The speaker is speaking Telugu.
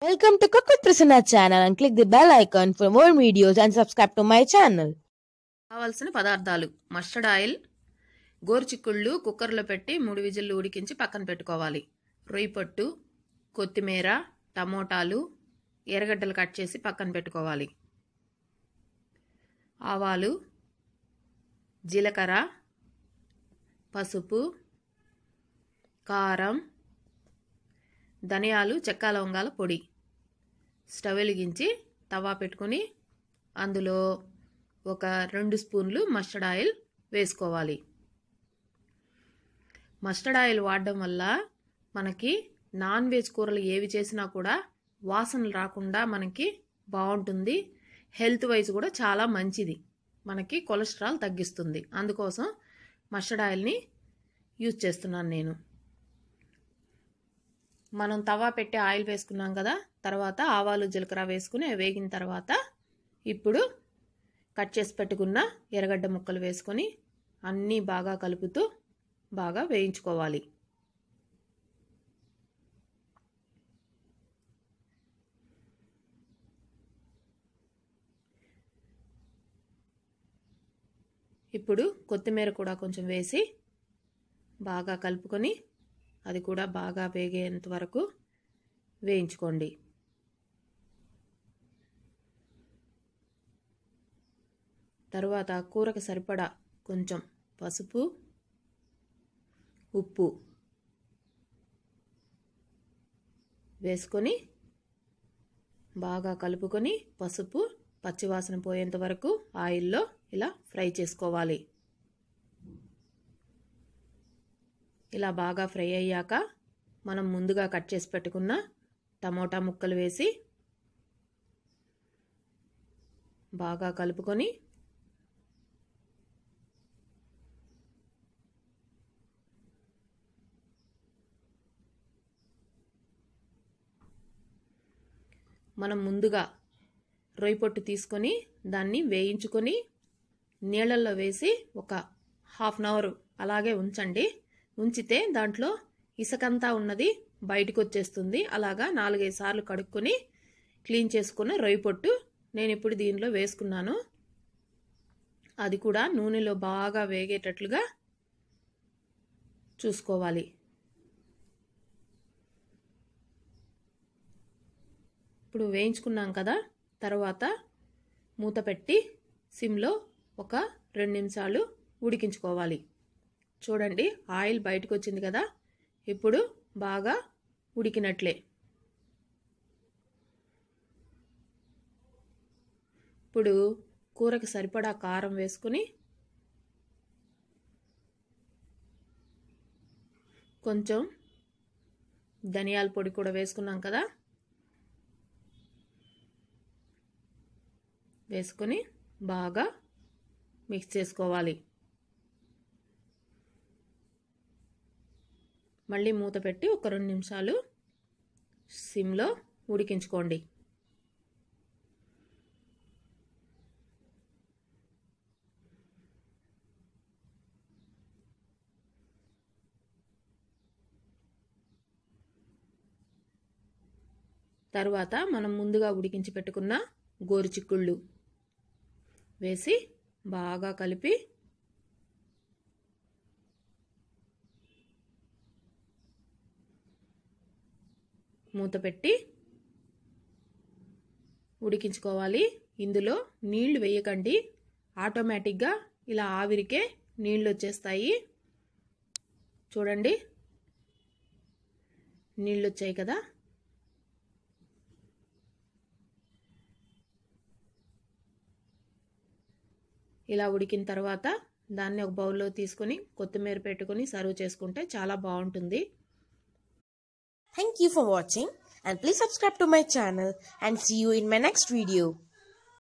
Welcome to Cook with Prasanna channel and click the bell icon for more videos and subscribe to my channel. కావలసిన పదార్థాలు మస్టర్డ్ ఆయిల్ గోరుచిక్కుళ్ళు కుక్కర్లో పెట్టి మూడు విజిల్లు ఉడికించి పక్కన పెట్టుకోవాలి రొయ్యి పొట్టు కొత్తిమీర టమోటాలు ఎర్రగడ్డలు కట్ చేసి పక్కన పెట్టుకోవాలి ఆవాలు జీలకర్ర పసుపు కారం ధనియాలు చెక్క లవంగాల పొడి స్టవ్ వెలిగించి తవా పెట్టుకుని అందులో ఒక రెండు స్పూన్లు మస్టర్డ్ ఆయిల్ వేసుకోవాలి మస్టర్డ్ ఆయిల్ వాడడం వల్ల మనకి నాన్ వెజ్ కూరలు ఏవి చేసినా కూడా వాసనలు రాకుండా మనకి బాగుంటుంది హెల్త్ వైజ్ కూడా చాలా మంచిది మనకి కొలెస్ట్రాల్ తగ్గిస్తుంది అందుకోసం మస్టర్డ్ ఆయిల్ని యూజ్ చేస్తున్నాను నేను మనం తవా పెట్టి ఆయిల్ వేసుకున్నాం కదా తర్వాత ఆవాలు జీలకర్ర వేసుకుని అవి వేగిన తర్వాత ఇప్పుడు కట్ చేసి పెట్టుకున్న ఎర్రగడ్డ ముక్కలు వేసుకొని అన్నీ బాగా కలుపుతూ బాగా వేయించుకోవాలి ఇప్పుడు కొత్తిమీర కూడా కొంచెం వేసి బాగా కలుపుకొని అది కూడా బాగా వేగేంత వరకు వేయించుకోండి తర్వాత కూరకు సరిపడా కొంచెం పసుపు ఉప్పు వేసుకొని బాగా కలుపుకొని పసుపు పచ్చివాసన పోయేంత వరకు ఆయిల్లో ఇలా ఫ్రై చేసుకోవాలి ఇలా బాగా ఫ్రై అయ్యాక మనం ముందుగా కట్ చేసి పెట్టుకున్న టమోటా ముక్కలు వేసి బాగా కలుపుకొని మనం ముందుగా రొయ్యి పొట్టు తీసుకొని దాన్ని వేయించుకొని నీళ్ళల్లో వేసి ఒక హాఫ్ అన్ అవర్ అలాగే ఉంచండి ఉంచితే దాంట్లో ఇసుకంతా ఉన్నది బయటకు వచ్చేస్తుంది అలాగా నాలుగైదు సార్లు కడుక్కొని క్లీన్ చేసుకున్న రొయ్యి పొట్టు నేను ఇప్పుడు దీనిలో వేసుకున్నాను అది కూడా నూనెలో బాగా వేగేటట్లుగా చూసుకోవాలి ఇప్పుడు వేయించుకున్నాం కదా తర్వాత మూత పెట్టి సిమ్లో ఒక రెండు నిమిషాలు ఉడికించుకోవాలి చూడండి ఆయిల్ బయటకు వచ్చింది కదా ఇప్పుడు బాగా ఉడికినట్లే ఇప్పుడు కూరకి సరిపడా కారం వేసుకుని కొంచెం ధనియాల పొడి కూడా వేసుకున్నాం కదా వేసుకొని బాగా మిక్స్ చేసుకోవాలి మళ్ళీ మూత పెట్టి ఒక రెండు నిమిషాలు సిమ్లో ఉడికించుకోండి తర్వాత మనం ముందుగా ఉడికించి పెట్టుకున్న గోరుచిక్కుళ్ళు వేసి బాగా కలిపి మూత పెట్టి ఉడికించుకోవాలి ఇందులో నీళ్లు వేయకండి ఆటోమేటిక్గా ఇలా ఆవిరికే నీళ్ళు వచ్చేస్తాయి చూడండి నీళ్ళు వచ్చాయి కదా ఇలా ఉడికిన తర్వాత దాన్ని ఒక బౌల్లో తీసుకొని కొత్తిమీర పెట్టుకొని సర్వ్ చేసుకుంటే చాలా బాగుంటుంది Thank you for watching and please subscribe to my channel and see you in my next video.